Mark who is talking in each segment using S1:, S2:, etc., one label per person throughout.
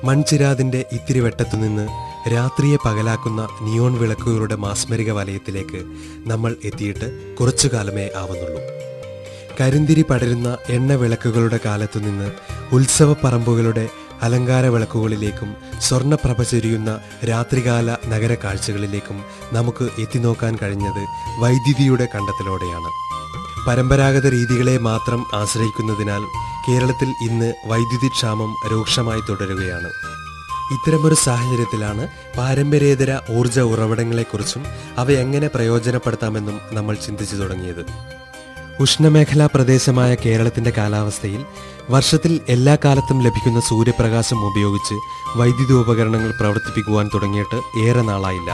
S1: മൺചിരാതിന്റെ ഇത്തിരി വെട്ടത്തുനിന്ന് രാത്രിയെ പകലാക്കുന്ന നിയോൺ വിളക്കുകളുടെ മാസ്മരിക വലയത്തിലേക്ക് നമ്മൾ എത്തിയിട്ട് കുറച്ചു കാലമേ ആവുന്നുള്ളൂ കരിന്തിരി പടരുന്ന എണ്ണ വിളക്കുകളുടെ കാലത്തുനിന്ന് ഉത്സവ പറമ്പുകളുടെ അലങ്കാര വിളക്കുകളിലേക്കും സ്വർണ്ണപ്രഭ ചൊരിയുന്ന രാത്രികാല നഗര കാഴ്ചകളിലേക്കും നമുക്ക് എത്തിനോക്കാൻ കഴിഞ്ഞത് വൈദ്യുതിയുടെ കണ്ടെത്തലോടെയാണ് പരമ്പരാഗത രീതികളെ മാത്രം ആശ്രയിക്കുന്നതിനാൽ കേരളത്തിൽ ഇന്ന് വൈദ്യുതി ക്ഷാമം രൂക്ഷമായി തുടരുകയാണ് ഇത്തരമൊരു സാഹചര്യത്തിലാണ് പാരമ്പര്യേതര ഊർജ ഉറവിടങ്ങളെക്കുറിച്ചും അവ എങ്ങനെ പ്രയോജനപ്പെടുത്താമെന്നും നമ്മൾ ചിന്തിച്ചു തുടങ്ങിയത് ഉഷ്ണമേഖലാ പ്രദേശമായ കേരളത്തിന്റെ കാലാവസ്ഥയിൽ വർഷത്തിൽ എല്ലാ കാലത്തും ലഭിക്കുന്ന സൂര്യപ്രകാശം ഉപയോഗിച്ച് വൈദ്യുതി ഉപകരണങ്ങൾ പ്രവർത്തിപ്പിക്കുവാൻ തുടങ്ങിയിട്ട് ഏറെ നാളായില്ല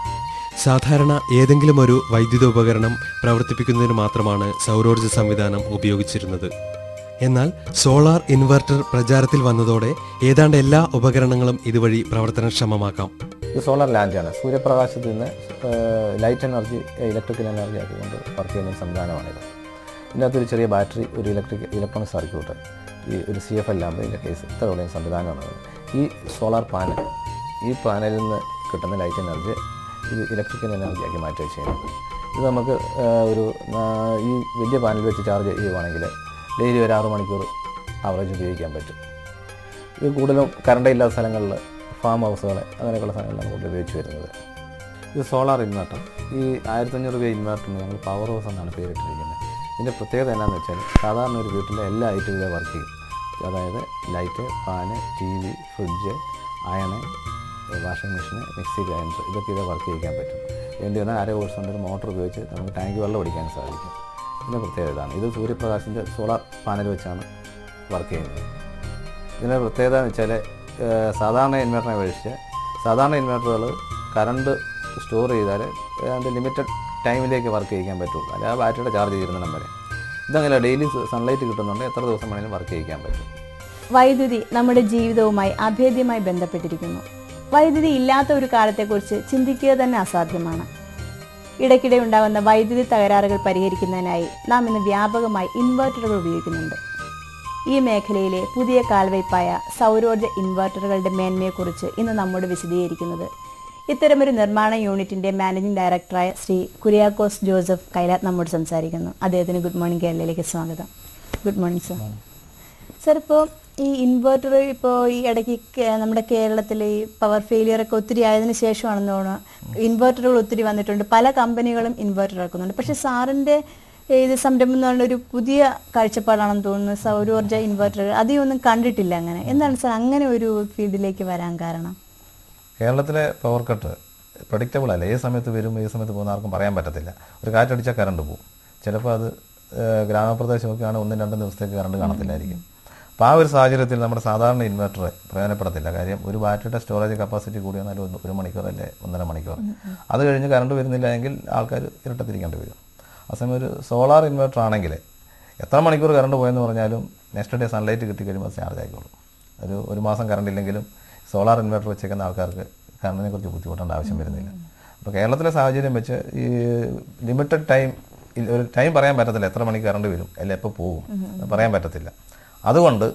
S1: സാധാരണ ഏതെങ്കിലും ഒരു വൈദ്യുത ഉപകരണം പ്രവർത്തിപ്പിക്കുന്നതിന് മാത്രമാണ് സൗരോർജ്ജ സംവിധാനം ഉപയോഗിച്ചിരുന്നത് എന്നാൽ സോളാർ ഇൻവെർട്ടർ പ്രചാരത്തിൽ വന്നതോടെ ഏതാണ്ട് എല്ലാ ഉപകരണങ്ങളും ഇതുവഴി പ്രവർത്തനക്ഷമമാക്കാം
S2: ഇത് സോളാർ ലാൻഡാണ് സൂര്യപ്രകാശത്തിൽ നിന്ന് ലൈറ്റ് എനർജി ഇലക്ട്രിക്കൽ എനർജി ആക്കിക്കൊണ്ട് വർക്ക് ചെയ്യുന്ന ഒരു സംവിധാനമാണിത് ഇതിനകത്തൊരു ചെറിയ ബാറ്ററി ഒരു ഇലക്ട്രിക് ഇലക്ട്രോണിക് സർക്യൂട്ട് ഈ ഒരു സി എഫ് എൽ ലാമ്പ് ഇതിൻ്റെ കേസ് ഇത്ര ഉള്ള സംവിധാനമാണ് ഈ സോളാർ പാനൽ ഈ പാനലിൽ നിന്ന് കിട്ടുന്ന ലൈറ്റ് എനർജി ഇത് ഇലക്ട്രിക്കൽ എനർജി ആക്കി മാറ്റുക ചെയ്യുന്നത് ഇത് നമുക്ക് ആ, ഒരു ആ, ഈ വലിയ പാനൽ വെച്ച് ചാർജ് ചെയ്യുവാണെങ്കിൽ ഡെയിലി ഒരു ആറ് മണിക്കൂർ ആവറേജ് ഉപയോഗിക്കാൻ പറ്റും ഇത് കൂടുതലും കറണ്ട് ഇല്ലാത്ത സ്ഥലങ്ങളിൽ ഫാം ഹൗസുകൾ അങ്ങനെയൊക്കെയുള്ള സ്ഥലങ്ങളിലാണ് കൂടുതൽ ഉപയോഗിച്ച് വരുന്നത് ഇത് സോളാർ ഇൻവെർട്ടർ ഈ ആയിരത്തഞ്ഞൂറ് രൂപ ഇൻവെർട്ടറിന് ഞങ്ങൾ പവർ ഹൗസ് എന്നാണ് പേരിട്ടിരിക്കുന്നത് ഇതിൻ്റെ പ്രത്യേകത എന്നാന്ന് വെച്ചാൽ സാധാരണ ഒരു വീട്ടിലെ എല്ലാ ഐറ്റവും ഇതേ വർക്ക് ചെയ്യും അതായത് light fan T V fridge iron washing machine mixie grinder ഇതൊക്കെ ഇതേ വർക്ക് ചെയ്യിക്കാൻ പറ്റും വേണ്ടി വന്നാൽ അര കോഴ്സ് കൊണ്ട് ഒരു മോട്ടോർ ഉപയോഗിച്ച് നമുക്ക് ടാങ്ക് വെള്ളം ഒടിക്കാൻ സാധിക്കും ഇതിൻ്റെ പ്രത്യേകത ഇതാണ് ഇത് സൂര്യപ്രകാശിൻ്റെ സോളാർ പാനൽ വെച്ചാണ് വർക്ക് ചെയ്യുന്നത് ഇതിൻ്റെ പ്രത്യേകത എന്ന് വെച്ചാൽ ഏഹ്, സാധാരണ ഇൻവെർട്ടറിനെ അപേക്ഷിച്ച് സാധാരണ ഇൻവെർട്ടറുകൾ കറണ്ട് സ്റ്റോർ ചെയ്താൽ അതിൻ്റെ ലിമിറ്റഡ് ടൈമിലേക്ക് വർക്ക് ചെയ്യിക്കാൻ പറ്റുള്ളൂ അല്ല ആ ബാറ്ററിയുടെ ചാർജ് തീരുന്നിടം വരെ ഇതങ്ങനെ ഡെയിലി സൺലൈറ്റ് കിട്ടുന്നുണ്ട് എത്ര ദിവസം വേണമെങ്കിലും വർക്ക് ചെയ്യിക്കാൻ പറ്റും
S3: വൈദ്യുതി നമ്മുടെ ജീവിതവുമായി അഭേദ്യമായി ബന്ധപ്പെട്ടിരിക്കുന്നു വൈദ്യുതി ഇല്ലാത്ത ഒരു കാലത്തെക്കുറിച്ച് ചിന്തിക്കുക തന്നെ അസാധ്യമാണ് ഇടയ്ക്കിടെ ഉണ്ടാകുന്ന വൈദ്യുതി തകരാറുകൾ പരിഹരിക്കുന്നതിനായി നാം ഇന്ന് വ്യാപകമായി ഇൻവെർട്ടറുകൾ ഉപയോഗിക്കുന്നുണ്ട് ഈ മേഖലയിലെ പുതിയ കാൽവയ്പായ സൗരോർജ്ജ ഇൻവെർട്ടറുകളുടെ മേന്മയെക്കുറിച്ച് ഇന്ന് നമ്മോട് വിശദീകരിക്കുന്നത് ഇത്തരമൊരു നിർമ്മാണ യൂണിറ്റിന്റെ മാനേജിംഗ് ഡയറക്ടറായ ശ്രീ കുര്യാക്കോസ് ജോസഫ് കൈലാത്ത് നമ്മോട് സംസാരിക്കുന്നു അദ്ദേഹത്തിന് ഗുഡ് മോർണിംഗ് കേരളയിലേക്ക് സ്വാഗതം ഗുഡ് മോർണിംഗ് സർ സർ ഇപ്പോൾ ഈ ഇൻവെർട്ടർ ഇപ്പോൾ ഈ ഇടയ്ക്ക് കേ- നമ്മുടെ കേരളത്തിൽ ഈ പവർ ഫെയിലിയർ ഒക്കെ ഒത്തിരി ആയതിനു ശേഷമാണെന്ന് തോന്നുന്നു ഇൻവെർട്ടറുകൾ ഒത്തിരി വന്നിട്ടുണ്ട് പല കമ്പനികളും ഇൻവെർട്ടർ ഇറക്കുന്നുണ്ട് പക്ഷേ സാറിൻ്റെ ഇത് സംരംഭം എന്ന് പറഞ്ഞ ഒരു പുതിയ കാഴ്ചപ്പാടാണെന്ന് തോന്നുന്നു സൗരോർജ്ജ ഇൻവെർട്ടർ അധികമൊന്നും കണ്ടിട്ടില്ല അങ്ങനെ എന്താണ് സാർ അങ്ങനെ ഒരു ഫീൽഡിലേക്ക് വരാൻ കാരണം
S2: കേരളത്തിലെ പവർ കട്ട് പ്രഡിക്റ്റബിൾ അല്ല ഏത് സമയത്ത് വരും ഏത് സമയത്ത് പോകുന്ന ആർക്കും പറയാൻ പറ്റത്തില്ല ഒരു കാറ്റടിച്ചാൽ കറണ്ട് പോകും ചിലപ്പോൾ അത് ഏഹ്, ഗ്രാമപ്രദേശമൊക്കെയാണ് ഒന്നും രണ്ടും ദിവസത്തേക്ക് കറണ്ട് കാണത്തില്ലായിരിക്കും അപ്പോൾ ആ ഒരു സാഹചര്യത്തിൽ നമ്മുടെ സാധാരണ ഇൻവെർട്ടർ പ്രയോജനപ്പെടത്തില്ല കാര്യം ഒരു ബാറ്ററിയുടെ സ്റ്റോറേജ് കപ്പാസിറ്റി കൂടി വന്നാൽ ഒന്ന് ഒരു മണിക്കൂർ അല്ലേ ഒന്നര മണിക്കൂർ അത് കഴിഞ്ഞ് കറണ്ട് വരുന്നില്ല എങ്കിൽ ആൾക്കാർ ഇരട്ടത്തിരിക്കേണ്ടി വരും അസമയം ഒരു സോളാർ ഇൻവെർട്ടർ ആണെങ്കിൽ എത്ര മണിക്കൂർ കറണ്ട് പോയെന്ന് പറഞ്ഞാലും നെക്സ്റ്റ് ഡേ സൺലൈറ്റ് കിട്ടിക്കഴിയുമ്പോൾ അത് ചാർജ് ആയിക്കോളും ഒരു ഒരു മാസം കറണ്ട് ഇല്ലെങ്കിലും സോളാർ ഇൻവെർട്ടർ വെച്ചേക്കുന്ന ആൾക്കാർക്ക് കറണ്ടിനെ കുറിച്ച് ബുദ്ധിമുട്ടേണ്ട ആവശ്യം വരുന്നില്ല അപ്പോൾ കേരളത്തിലെ സാഹചര്യം വെച്ച് ഈ ലിമിറ്റഡ് ടൈം ഒരു ടൈം പറയാൻ പറ്റത്തില്ല എത്ര മണിക്ക് കറണ്ട് വരും അല്ല എപ്പോൾ പോകും അത് പറയാൻ പറ്റത്തില്ല അതുകൊണ്ട്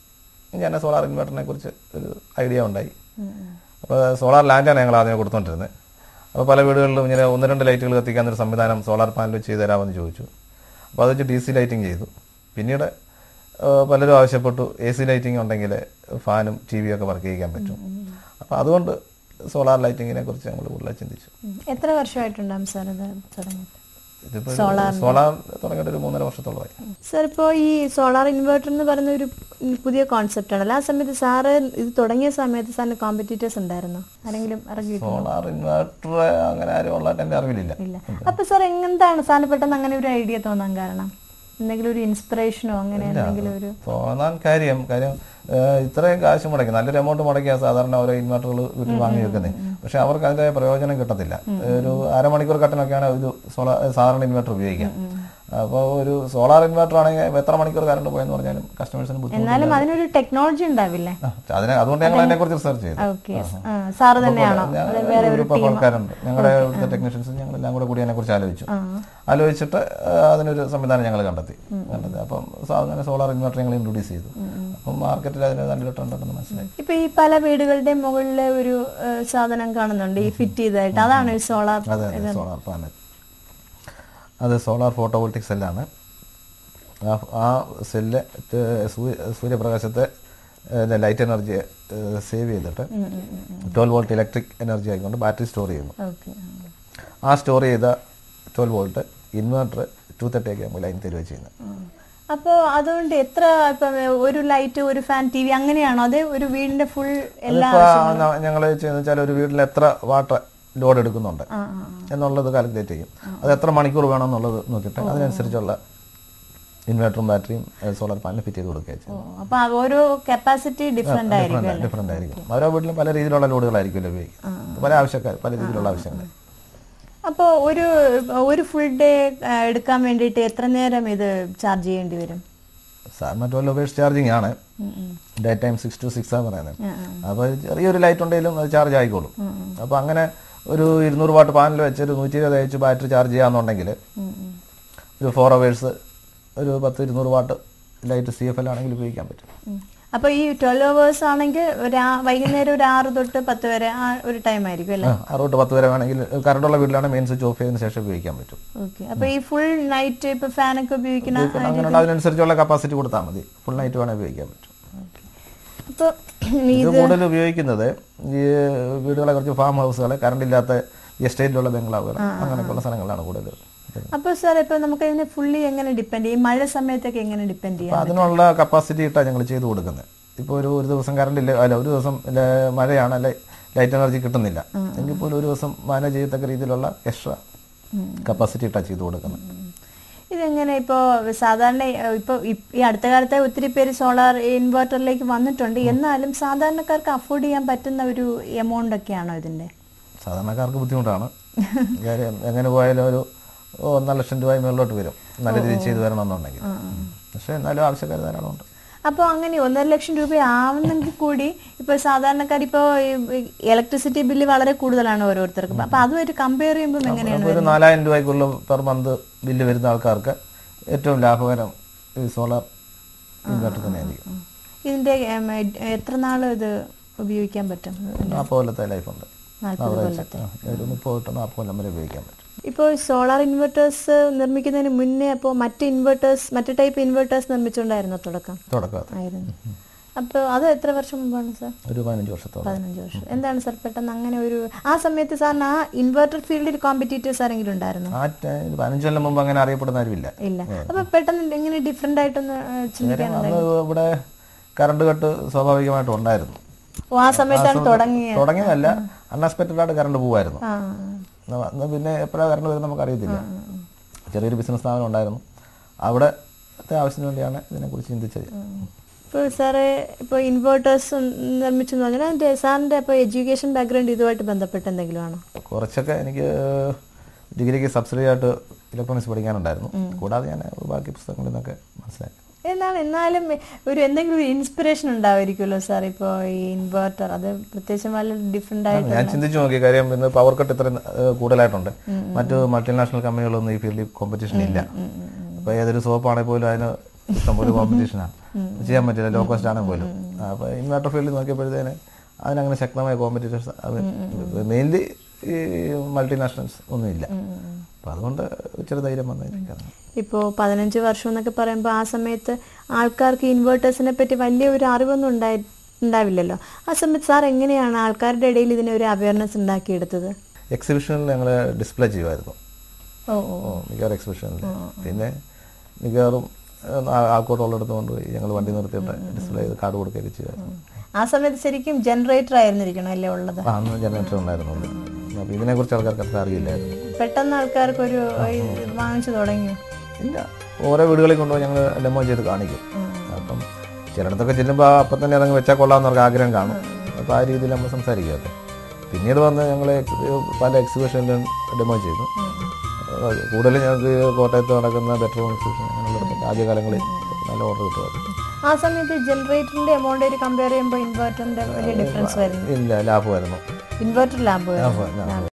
S2: ഞാൻ സോളാർ ഇൻവെർട്ടറിനെ കുറിച്ച് ഒരു ഐഡിയ ഉണ്ടായി അപ്പോൾ സോളാർ ലാൻഡാണ് ഞങ്ങൾ ആദ്യം കൊടുത്തുകൊണ്ടിരുന്നത് അപ്പോൾ പല വീടുകളിലും ഇങ്ങനെ ഒന്ന് രണ്ട് ലൈറ്റുകൾ കത്തിക്കാൻ ഒരു സംവിധാനം സോളാർ പാനൽ വെച്ച് ചെയ്ത് തരാമെന്ന് ചോദിച്ചു അപ്പോൾ അത് വെച്ച് ഡി സി ലൈറ്റിംഗ് ചെയ്തു പിന്നീട് ആ, പലരും ആവശ്യപ്പെട്ടു എ സി ലൈറ്റിംഗ് ഉണ്ടെങ്കിൽ ഫാനും ടി വിയും ഒക്കെ വർക്ക് ചെയ്യിക്കാൻ പറ്റും അപ്പോൾ അതുകൊണ്ട് സോളാർ ലൈറ്റിങ്ങിനെ കുറിച്ച് ഞങ്ങൾ കൂടുതലായി ചിന്തിച്ചു
S3: ഉം. എത്ര വർഷമായിട്ടുണ്ടാകും സാർ ഇത് തുടങ്ങിയിട്ട്
S2: ഇതിപ്പോൾ സോളാർ തുടങ്ങിയിട്ട് ഒരു മൂന്നര വർഷത്തോളമായി
S3: സാർ ഇപ്പോൾ ഈ സോളാർ ഇൻവെർട്ടർ എന്ന് പറയുന്ന ഒരു പുതിയ കോൺസെപ്റ്റ് ആണല്ലോ ആ സമയത്ത് സാറ് ഇത് തുടങ്ങിയ സമയത്ത് സാറിന് കോമ്പറ്റീറ്റേഴ്സ് ഉണ്ടായിരുന്നോ ആരെങ്കിലും ഇറങ്ങിയിട്ടുണ്ടോ
S2: സോളാർ ഇൻവെർട്ടർ അങ്ങനെ ആരും ഉള്ളതായിട്ട് എൻ്റെ അറിവിലില്ല
S3: ഇല്ല അപ്പൊ സാർ എന്താണ് സാറിന് പെട്ടെന്ന് അങ്ങനെ ഒരു ഐഡിയ തോന്നാൻ കാരണം എന്തെങ്കിലും ഒരു ഇൻസ്പിറേഷനോ അങ്ങനെ എന്തെങ്കിലും ഒരു
S2: തോന്നാൻ കാര്യം കാര്യം ഏഹ്, ഇത്രയും കാശ് മുടക്കി നല്ലൊരു എമൗണ്ട് മുടക്കിയാൽ സാധാരണ ഓരോ ഇൻവെർട്ടറുകൾ വീട്ടിൽ വാങ്ങി വെക്കുന്നത് പക്ഷെ അവർക്ക് അതിന്റെ പ്രയോജനം കിട്ടത്തില്ല ഒരു അരമണിക്കൂർ കട്ടനൊക്കെയാണ് ഇത് സോളാർ സാധാരണ ഇൻവെർട്ടർ ഉപയോഗിക്കാം അപ്പോൾ ഒരു സോളാർ ഇൻവെർട്ടർ ആണെങ്കിൽ എത്ര മണിക്കൂർ കറണ്ട് പോയെന്ന് പറഞ്ഞാലും കസ്റ്റമേഴ്സിന് ബുദ്ധിമുട്ട്
S3: എന്നാലും അതിനൊരു ടെക്നോളജി ഉണ്ടാവില്ലേ
S2: ആ, അതിനെ അതുകൊണ്ട് ഞങ്ങൾ അതിനെക്കുറിച്ച് റിസർച്ച് ചെയ്തു
S3: ഓക്കെ സാറ് തന്നെയാണോ അത് വേറെ ഒരു
S2: ഗ്രൂപ്പ് ഓഫ് ആൾക്കാരുണ്ട് ഞങ്ങളുടെ ഇവിടുത്തെ ടെക്നീഷ്യൻസ് ഞങ്ങൾ എല്ലാം കൂടെ കൂടി അതിനെക്കുറിച്ച് ആലോചിച്ചു ആലോചിച്ചിട്ട് ആ, അതിനൊരു സംവിധാനം ഞങ്ങൾ കണ്ടെത്തി കണ്ടെത്തി അപ്പം സോ അങ്ങനെ സോളാർ ഇൻവെർട്ടർ ഞങ്ങൾ ഇൻട്രൊഡ്യൂസ് ചെയ്തു അപ്പം മാർക്കറ്റിൽ അതിന് നല്ലൊരു ട്രെൻഡ് ഉണ്ടെന്ന് മനസ്സിലായി
S3: ഇപ്പൊ ഈ പല വീടുകളുടെ മുകളിലെ ഒരു ഏഹ്, സാധനം കാണുന്നുണ്ട് ഈ ഫിറ്റ് ചെയ്തതായിട്ട് അതാണ് ഈ സോളാർ
S2: അതെ അതെ സോളാർ പാനൽ അത് സോളാർ ഫോട്ടോവോൾട്ടിക് സെല്ലാണ് ആ ആ സെല്ല് സൂര്യപ്രകാശത്തെ ലൈറ്റ് എനർജി സേവ് ചെയ്തിട്ട് ട്വൽവ് വോൾട്ട് ഇലക്ട്രിക് എനർജി ആയിക്കൊണ്ട് ബാറ്ററി സ്റ്റോർ ചെയ്യുന്നു
S3: ഓക്കെ
S2: ആ സ്റ്റോർ ചെയ്ത twelve volt inverter two thirty ഒക്കെ ആകുമ്പോൾ ലൈൻ തരുക ചെയ്യുന്നത്
S3: അപ്പോൾ അതുകൊണ്ട് എത്ര ഇപ്പം ഒരു ലൈറ്റ് ഒരു ഫാൻ ടി വി അങ്ങനെയാണോ അതേ ഒരു വീടിന്റെ ഫുൾ എല്ലാ
S2: അതിപ്പോൾ ഞങ്ങൾ ചെയ്യുന്നത് വെച്ചാൽ ഒരു വീട്ടിൽ എത്ര വാട്ട് ലോഡ് എടുക്കുന്നുണ്ട് എന്നുള്ളത് കാൽക്കുലേറ്റ് ചെയ്യും അത് എത്ര മണിക്കൂർ വേണം എന്നുള്ളത് നോക്കിയിട്ട് അതിനനുസരിച്ചുള്ള ഇൻവെർട്ടറും ബാറ്ററിയും സോളാർ പാനൽ ഫിറ്റ് ചെയ്ത് കൊടുക്കുക ചെയ്യും
S3: ഓ, അപ്പൊ ആ ഓരോ കപ്പാസിറ്റി ഡിഫറെന്റ് ആയിരിക്കും അല്ലേ
S2: ഡിഫറെൻ്റ് ആയിരിക്കും ഓരോ വീട്ടിലും പല രീതിയിലുള്ള ലോഡുകളായിരിക്കും ഉപയോഗിക്കുന്നത് പല ആവശ്യക്കാർ പല രീതിയിലുള്ള ആവശ്യങ്ങൾ
S3: അപ്പോൾ ഒരു ഒരു ഫുൾ ഡേ എടുക്കാൻ വേണ്ടിയിട്ട് എത്ര നേരം ഇത് ചാർജ് ചെയ്യേണ്ടി വരും
S2: സാറിന് ട്വൽവ് അവേഴ്സ് ചാർജിങ് ആണ് day time six to six ആണ് പറയുന്നത് അപ്പോൾ ചെറിയൊരു ലൈറ്റ് ഉണ്ടെങ്കിലും അത് ചാർജ് ആയിക്കോളും അപ്പോൾ അങ്ങനെ ഒരു ഇരുന്നൂറ് വാട്ട് പാനൽ വെച്ച് ഒരു നൂറ്റി ഇരുപത് അയച്ച് ബാറ്ററി ചാർജ് ചെയ്യാന്നുണ്ടെങ്കിൽ ഒരു ഫോർ അവേഴ്സ് ഒരു പത്ത് ഇരുന്നൂറ് watt light C F L ആണെങ്കിൽ ഉപയോഗിക്കാൻ പറ്റും
S3: ഉം. അപ്പൊ ഈ ട്വൽവ് അവേഴ്സ് ആണെങ്കിൽ ഒരു ആ- വൈകുന്നേരം ഒരു ആറ് തൊട്ട് പത്ത് വരെ ആ ഒരു ടൈം ആയിരിക്കും അല്ലേ
S2: ആ, അറുപത് പത്ത് വരെ വേണമെങ്കിൽ കറണ്ടുള്ള വീട്ടിലാണ് മെയിൻ സ്വിച്ച് ഓഫ് ചെയ്തതിന് ശേഷം ഉപയോഗിക്കാൻ പറ്റും
S3: ഓക്കെ അപ്പൊ ഈ ഫുൾ നൈറ്റ് ഇപ്പൊ ഫാനൊക്കെ ഉപയോഗിക്കുന്ന
S2: അങ്ങനെ അതിനനുസരിച്ചുള്ള കപ്പാസിറ്റി കൊടുത്താൽ മതി ഫുൾ നൈറ്റ് വേണമെങ്കിൽ ഉപയോഗിക്കാൻ പറ്റും
S3: അപ്പൊ
S2: ഇത് കൂടുതൽ ഉപയോഗിക്കുന്നത് ഈ വീടുകളെ കുറച്ച് ഫാം ഹൗസുകൾ കറണ്ട് ഇല്ലാത്ത എസ്റ്റേറ്റിലുള്ള ബംഗ്ലാവുകൾ അങ്ങനെയൊക്കെയുള്ള സ്ഥലങ്ങളിലാണ് കൂടുതൽ
S3: അപ്പൊ സാർ ഇപ്പൊ നമുക്ക് ഇതിനെ ഫുള്ളി എങ്ങനെ ഡിപ്പെൻഡ് ചെയ്യും മഴ സമയത്തൊക്കെ എങ്ങനെ ഡിപ്പെൻഡ്
S2: അപ്പൊ
S3: ചെയ്യാം
S2: അതിനുള്ള കപ്പാസിറ്റി ഇട്ടാണ് ഞങ്ങൾ ചെയ്ത് കൊടുക്കുന്നത് ഇപ്പോൾ ഒരു ഒരു ദിവസം കറണ്ട് ഇല്ല അല്ല ഒരു ദിവസം ല- മഴയാണ് അല്ലെ ലൈറ്റ് എനർജി കിട്ടുന്നില്ല എങ്കിൽ പോലും ഒരു ദിവസം മാനേജ് ചെയ്യത്തക്ക രീതിയിലുള്ള എക്സ്ട്രാ കപ്പാസിറ്റി ഇട്ടാണ് ചെയ്ത് കൊടുക്കുന്നത്
S3: ഇതെങ്ങനെ ഇപ്പോ സാധാരണ ഏഹ്, ഇപ്പൊ ഇ- ഈ അടുത്ത കാലത്തെ ഒത്തിരി പേര് സോളാർ ഇൻവെർട്ടറിലേക്ക് വന്നിട്ടുണ്ട് എന്നാലും സാധാരണക്കാർക്ക് അഫോർഡ് ചെയ്യാൻ പറ്റുന്ന ഒരു എമൗണ്ട് ഒക്കെയാണോ ഇതിന്റെ
S2: സാധാരണക്കാർക്ക് ബുദ്ധിമുട്ടാണ് കാര്യം എങ്ങനെ പോയാലും ഒരു ഒന്നര ലക്ഷം രൂപ മേളിലോട്ട് വരും നല്ല രീതിയിൽ ചെയ്ത് വരണമെന്നുണ്ടെങ്കിൽ പക്ഷേ എന്നാലും ആവശ്യക്കാർ ധാരാളം ഉണ്ട്
S3: അപ്പോൾ അങ്ങനെ ഒന്നര ലക്ഷം രൂപ ആവുന്നെങ്കിൽ കൂടി ഇപ്പൊ സാധാരണക്കാർ ഇപ്പോൾ ഇലക്ട്രിസിറ്റി ബില്ല് വളരെ കൂടുതലാണ് ഓരോരുത്തർക്കും അപ്പൊ അതുമായിട്ട് കമ്പയർ ചെയ്യുമ്പോൾ എങ്ങനെയാണ്
S2: അപ്പോൾ ഒരു നാലായിരം രൂപയ്ക്കുള്ള പെർ മന്ത് ബില്ല് വരുന്ന ആൾക്കാർക്ക് ഏറ്റവും ലാഭകരം ഈ സോളാർ ഇൻവെർട്ടർ തന്നെയായിരിക്കും
S3: ഇതിന്റെ ഉം, എത്ര നാൾ ഇത് ഉപയോഗിക്കാൻ പറ്റും
S2: നാൽപ്പത് കൊല്ലത്തെ ലൈഫുണ്ട്
S3: നാൽപ്പത്
S2: ആവറേജ് ഒരു മുപ്പത് തൊട്ട് നാൽപ്പത് കൊല്ലം വരെ ഉപയോഗിക്കാൻ പറ്റും
S3: ഇപ്പോൾ സോളാർ ഇൻവെർട്ടേഴ്സ് നിർമ്മിക്കുന്നതിന് മുന്നേ അപ്പോൾ മറ്റ് ഇൻവെർട്ടേഴ്സ് മറ്റ് ടൈപ്പ് ഇൻവെർട്ടേഴ്സ് നിർമ്മിച്ചുകൊണ്ടായിരുന്നു തുടക്കം
S2: തുടക്കത്തിൽ
S3: ആയിരുന്നു അപ്പോൾ അത് എത്ര വർഷം മുമ്പാണ് സാർ
S2: ഒരു പതിനഞ്ച് വർഷത്തോളം
S3: പതിനഞ്ച് വർഷം എന്താണ് സാർ പെട്ടെന്ന് അങ്ങനെ ഒരു ആ സമയത്ത് സാറിന് ആ ഇൻവെർട്ടർ ഫീൽഡിൽ കോമ്പറ്റീറ്റേഴ്സ് ആരെങ്കിലും ഉണ്ടായിരുന്നു
S2: ആ ടൈ- ഒരു പതിനഞ്ച് കൊല്ലം മുമ്പ് അങ്ങനെ അറിയപ്പെടുന്ന ആരുമില്ല
S3: ഇല്ല അപ്പൊ പെട്ടെന്ന് ഇങ്ങനെ ഡിഫറെന്റ് ആയിട്ടൊന്ന് ഏഹ്, ചിന്തിക്കാൻ
S2: അന്ന് ഇവിടെ കറണ്ട് കട്ട് സ്വാഭാവികമായിട്ടും ഉണ്ടായിരുന്നു
S3: ഓ ആ സമയത്താണ് തുടങ്ങിയത്
S2: തുടങ്ങിയതല്ല അൺഎക്സ്പെക്റ്റഡ് ആയിട്ട് കറണ്ട് പോവായിരുന്നു
S3: ആ
S2: അന്ന് അന്ന് പിന്നെ എപ്പോഴാണ് കറണ്ട് വരുന്നത് നമുക്ക് അറിയത്തില്ല ചെറിയൊരു ബിസിനസ് സ്ഥാപനം ഉണ്ടായിരുന്നു അവിടെ ആവശ്യത്തിന് വേണ്ടിയാണ് ഇതിനെക്കുറിച്ച് ചിന്തിച്ചത്
S3: ഇപ്പോൾ സാറ് ഇപ്പോൾ ഇൻവേർട്ടേഴ്സ് നിർമ്മിച്ചു എന്ന് പറഞ്ഞാൽ അതിൻ്റെ സാറിൻ്റെ അപ്പോൾ എഡ്യൂക്കേഷൻ ബാക്ക്ഗ്രൗണ്ട് ഇതുമായിട്ട് ബന്ധപ്പെട്ട് എന്തെങ്കിലും ആണോ
S2: കുറച്ചൊക്കെ എനിക്ക് ഡിഗ്രിക്ക് സബ്സിഡി ആയിട്ട് ഇലക്ട്രോണിക്സ് പഠിക്കാനുണ്ടായിരുന്നു കൂടാതെ ഞാൻ ബാക്കി പുസ്തകങ്ങളിൽ നിന്നൊക്കെ മനസ്സിലാക്കി
S3: എന്നാൽ എന്നാലും ഒരു എന്തെങ്കിലും ഒരു ഇൻസ്പിറേഷൻ ഉണ്ടാവുമായിരിക്കുമല്ലോ സാർ ഇപ്പോൾ ഈ ഇൻവേർട്ടർ അത് പ്രത്യേകിച്ചും വളരെ ഡിഫറെൻ്റ് ആയിട്ട്
S2: ഞാൻ ചിന്തിച്ചു നോക്കി കാര്യം ഇന്ന് പവർ കട്ട് ഇത്ര കൂടുതലായിട്ടുണ്ട് മറ്റു മൾട്ടിനാഷണൽ കമ്പനികളൊന്നും ഈ ഫീൽഡിൽ കോമ്പറ്റീഷൻ ഇല്ല അപ്പോൾ ഏതൊരു സോപ്പാണെങ്കിൽ പോലും അതിന് ഇഷ്ടംപോലെ കോമ്പറ്റീഷനാണ് ചെയ്യാൻ പറ്റില്ല ലോ കോസ്റ്റ് ആണെങ്കിൽ പോലും അപ്പോൾ ഇൻവെർട്ടർ ഫീൽഡിൽ നോക്കിയപ്പോഴത്തേന് അതിനങ്ങനെ ശക്തമായ കോമ്പറ്റീറ്റേഴ്സ് മെയിൻലി ഈ മൾട്ടിനാഷണൽസ് ഒന്നും ഇല്ല അപ്പം അതുകൊണ്ട് ഇച്ചിരി ധൈര്യം വന്നിരിക്കുന്നത്
S3: ഇപ്പോൾ പതിനഞ്ച് വർഷം എന്നൊക്കെ പറയുമ്പോൾ ആ സമയത്ത് ആൾക്കാർക്ക് ഇൻവേർട്ടേഴ്സിനെ പറ്റി വലിയ ഒരു അറിവൊന്നും ഉണ്ടായി ഉണ്ടാവില്ലല്ലോ ആ സമയത്ത് സാർ എങ്ങനെയാണ് ആൾക്കാരുടെ ഇടയിൽ ഇതിനെ ഒരു അവയർനെസ് ഉണ്ടാക്കിയെടുത്തത്
S2: എക്സിബിഷനിൽ ഞങ്ങൾ ഡിസ്പ്ലേ ചെയ്യുമായിരുന്നു
S3: ഓ ഓ
S2: ഓ, മിക്കവാറും എക്സിബിഷനിൽ പിന്നെ മിക്കവാറും ഏഹ്, ആ- ആൾക്കൂട്ടമുള്ളിടത്ത് കൊണ്ടുപോയി ഞങ്ങൾ വണ്ടി നിർത്തിയിട്ട് ഡിസ്പ്ലേ ചെയ്ത് കാർഡ് കൊടുക്കുകയൊക്കെ ചെയ്യുമായിരുന്നു
S3: ആ സമയത്ത് ശരിക്കും ജനറേറ്റർ ആയിരുന്നിരിക്കണം അല്ലേ ഉള്ളത്
S2: ആ, അന്ന് ജനറേറ്റർ ഉണ്ടായിരുന്നുള്ളൂ അപ്പോൾ ഇതിനെക്കുറിച്ച് ആൾക്കാർക്ക് അത്ര അറിയില്ലായിരുന്നു
S3: പെട്ടെന്ന് ആൾക്കാർക്ക് ഒരു ഇത് വാങ്ങിച്ചു തുടങ്ങി
S2: ഇല്ല ഓരോ വീടുകളിൽ കൊണ്ടുപോയി ഞങ്ങൾ ഡെമോ ചെയ്ത് കാണിക്കും അപ്പം ചിലയിടത്തൊക്കെ ചെല്ലുമ്പോൾ അപ്പം തന്നെ ഇറങ്ങി വെച്ചാൽ കൊള്ളാമെന്നവർക്ക് ആഗ്രഹം കാണും അപ്പോൾ ആ രീതിയിൽ നമ്മൾ സംസാരിക്കാതെ പിന്നീട് വന്ന് ഞങ്ങൾ പല എക്സിബിഷനിലും ഡെമോ ചെയ്തു കൂടുതലും ഞങ്ങൾക്ക് കോട്ടയത്ത് നടക്കുന്ന ബെറ്റർ ഇൻസ്റ്റിറ്റ്യൂഷൻ അങ്ങനെയുള്ള ആദ്യകാലങ്ങളിൽ നല്ല ഓർഡർ കിട്ടുമായിരുന്നു
S4: ആ സമയത്ത് ജനറേറ്ററിന്റെ എമൗണ്ട് ഒരു കമ്പയർ ചെയ്യുമ്പോൾ ഇൻവെർട്ടറിന്റെ വലിയ ഡിഫറൻസ് വരുന്നു
S2: ഇല്ല ലാഭമായിരുന്നു
S4: ഇൻവെർട്ടർ ലാഭം
S2: ലാഭം ലാഭം